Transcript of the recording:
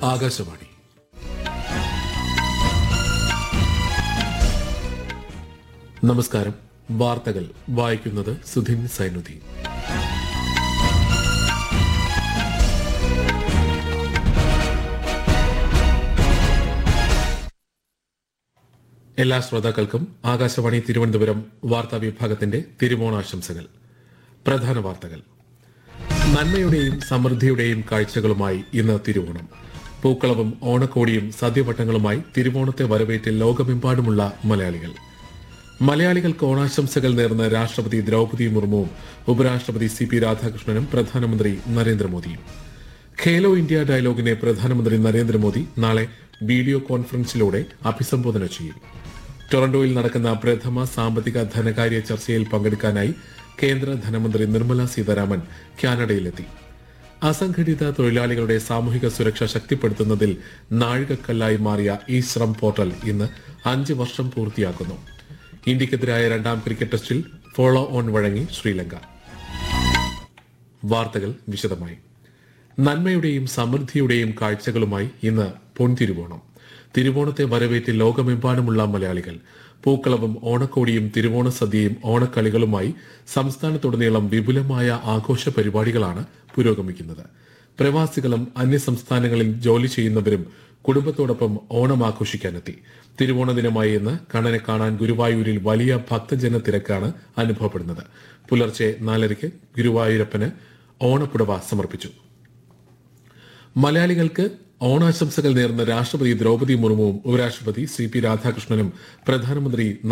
ആകാശവാണി നമസ്കാരം വാർത്തകൾ വായിക്കുന്നത് സുധിൻ സൈനുദ്ദീൻ എല്ലാ ശ്രോതാക്കൾക്കും ആകാശവാണി തിരുവനന്തപുരം വാർത്താ വിഭാഗത്തിന്റെ തിരുവോണാശംസകൾ പ്രധാന വാർത്തകൾ നന്മയുടെയും സമൃദ്ധിയുടെയും കാഴ്ചകളുമായി ഇന്ന് തിരുവോണം പൂക്കളവും ഓണക്കോടിയും സദ്യവട്ടങ്ങളുമായി തിരുവോണത്തെ വരവേറ്റ് ലോകമെമ്പാടുമുള്ള മലയാളികൾ മലയാളികൾക്ക് ഓണാശംസകൾ നേർന്ന് രാഷ്ട്രപതി ദ്രൗപദി മുർമുവും ഉപരാഷ്ട്രപതി സി പി രാധാകൃഷ്ണനും പ്രധാനമന്ത്രി നരേന്ദ്രമോദിയും ഖേലോ ഇന്ത്യ ഡയലോഗിനെ പ്രധാനമന്ത്രി നരേന്ദ്രമോദി നാളെ വീഡിയോ കോൺഫറൻസിലൂടെ അഭിസംബോധന ചെയ്യും ടൊറന്റോയിൽ നടക്കുന്ന പ്രഥമ സാമ്പത്തിക ധനകാര്യ ചർച്ചയിൽ പങ്കെടുക്കാനായി കേന്ദ്ര ധനമന്ത്രി നിർമ്മല സീതാരാമൻ കാനഡയിലെത്തി അസംഘടിത തൊഴിലാളികളുടെ സാമൂഹിക സുരക്ഷ ശക്തിപ്പെടുത്തുന്നതിൽ നാഴികക്കല്ലായി മാറിയ ഈ ശ്രം പോർട്ടൽ ഇന്ന് അഞ്ച് വർഷം പൂർത്തിയാക്കുന്നു ഇന്ത്യക്കെതിരായ രണ്ടാം ക്രിക്കറ്റ് ടെസ്റ്റിൽ ഫോളോ ഓൺ വഴങ്ങി ശ്രീലങ്ക വാർത്തകൾ വിശദമായി നന്മയുടെയും സമൃദ്ധിയുടെയും കാഴ്ചകളുമായി ഇന്ന് പൊൻതിരുവോണം തിരുവോണത്തെ വരവേറ്റ് ലോകമെമ്പാടുമുള്ള മലയാളികൾ പൂക്കളവും ഓണക്കോടിയും തിരുവോണ സദ്യയും ഓണക്കളികളുമായി സംസ്ഥാനത്തുടനീളം വിപുലമായ ആഘോഷ പരിപാടികളാണ് പുരോഗമിക്കുന്നത് പ്രവാസികളും അന്യസംസ്ഥാനങ്ങളിൽ ജോലി ചെയ്യുന്നവരും കുടുംബത്തോടൊപ്പം ഓണം ആഘോഷിക്കാനെത്തി തിരുവോണ ദിനമായി ഇന്ന് കണ്ണനെ കാണാൻ ഗുരുവായൂരിൽ വലിയ ഭക്തജന തിരക്കാണ് അനുഭവപ്പെടുന്നത് പുലർച്ചെ നാലരയ്ക്ക് ഗുരുവായൂരപ്പന് ഓണപ്പുടവ സമർപ്പിച്ചു മലയാളികൾക്ക് ഓണാശംസകൾ നേർന്ന രാഷ്ട്രപതി ദ്രൗപദി മുർമുവും ഉപരാഷ്ട്രപതി സി പി രാധാകൃഷ്ണനും പ്രധാനമന്ത്രി